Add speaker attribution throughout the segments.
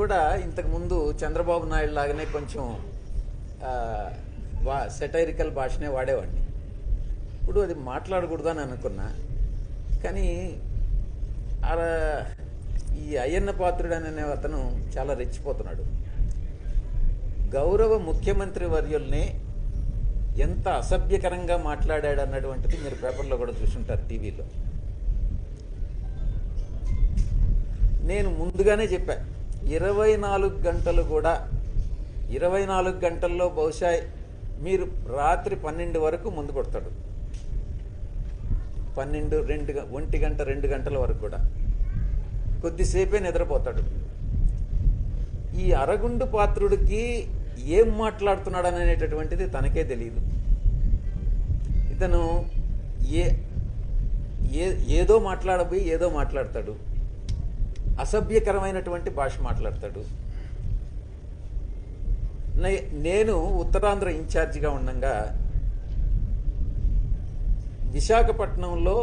Speaker 1: కూడా ఇంతకు ముందు చంద్రబాబు నాయుడు లాగానే కొంచెం ఆ, వా సెటైరికల్ భాషనే వాడేవాడిని ఇప్పుడు అది మాట్లాడకూడదు అని అనుకున్నా కానీ ఆడ ఈ అయ్యన్న పాత్రుడు అనే అతను చాలా రెచ్చిపోతున్నాడు గౌరవ ముఖ్యమంత్రి వర్యుల్ని ఎంత అసభ్యకరంగా మాట్లాడాడు అన్నటువంటిది మీరు పేపర్లో కూడా చూసుంటారు టీవీలో నేను ముందుగానే చెప్పా ఇరవై నాలుగు గంటలు కూడా ఇరవై నాలుగు గంటల్లో బహుశా మీరు రాత్రి పన్నెండు వరకు ముందు కొడతాడు పన్నెండు రెండు గ- ఒంటి గంట రెండు గంటల వరకు కూడా కొద్దిసేపే నిద్రపోతాడు ఈ అరగుండు పాత్రుడికి ఏం మాట్లాడుతున్నాడు అనేటటువంటిది తనకే తెలియదు ఇతను ఏ ఏ ఏదో మాట్లాడబోయి ఏదో మాట్లాడతాడు అసభ్యకరమైనటువంటి భాష మాట్లాడతాడు నే- నేను ఉత్తరాంధ్ర ఇన్ఛార్జిగా ఉండగా విశాఖపట్నంలో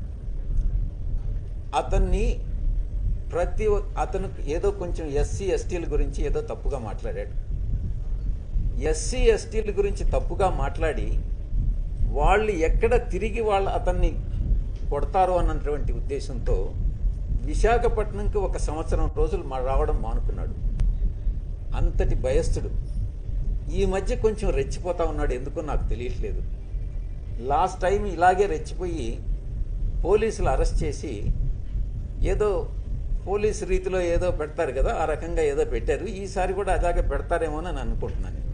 Speaker 1: అతన్ని ప్రతి ఒ- అతను ఏదో కొంచెం ఎస్సీ ఎస్టీల గురించి ఏదో తప్పుగా మాట్లాడాడు ఎస్సీ ఎస్టీల గురించి తప్పుగా మాట్లాడి వాళ్ళు ఎక్కడ తిరిగి వాళ్ళు అతన్ని కొడతారో అన్నటువంటి ఉద్దేశంతో విశాఖపట్నంకి ఒక సంవత్సరం రోజులు మా రావడం మానుకున్నాడు అంతటి భయస్థుడు ఈ మధ్య కొంచెం రెచ్చిపోతా ఉన్నాడు ఎందుకో నాకు తెలియట్లేదు లాస్ట్ టైం ఇలాగే రెచ్చిపోయి పోలీసులు అరెస్ట్ చేసి ఏదో పోలీస్ రీతిలో ఏదో పెడతారు కదా ఆ రకంగా ఏదో పెట్టారు ఈసారి కూడా అలాగే పెడతారేమో అని అనుకుంటున్నాను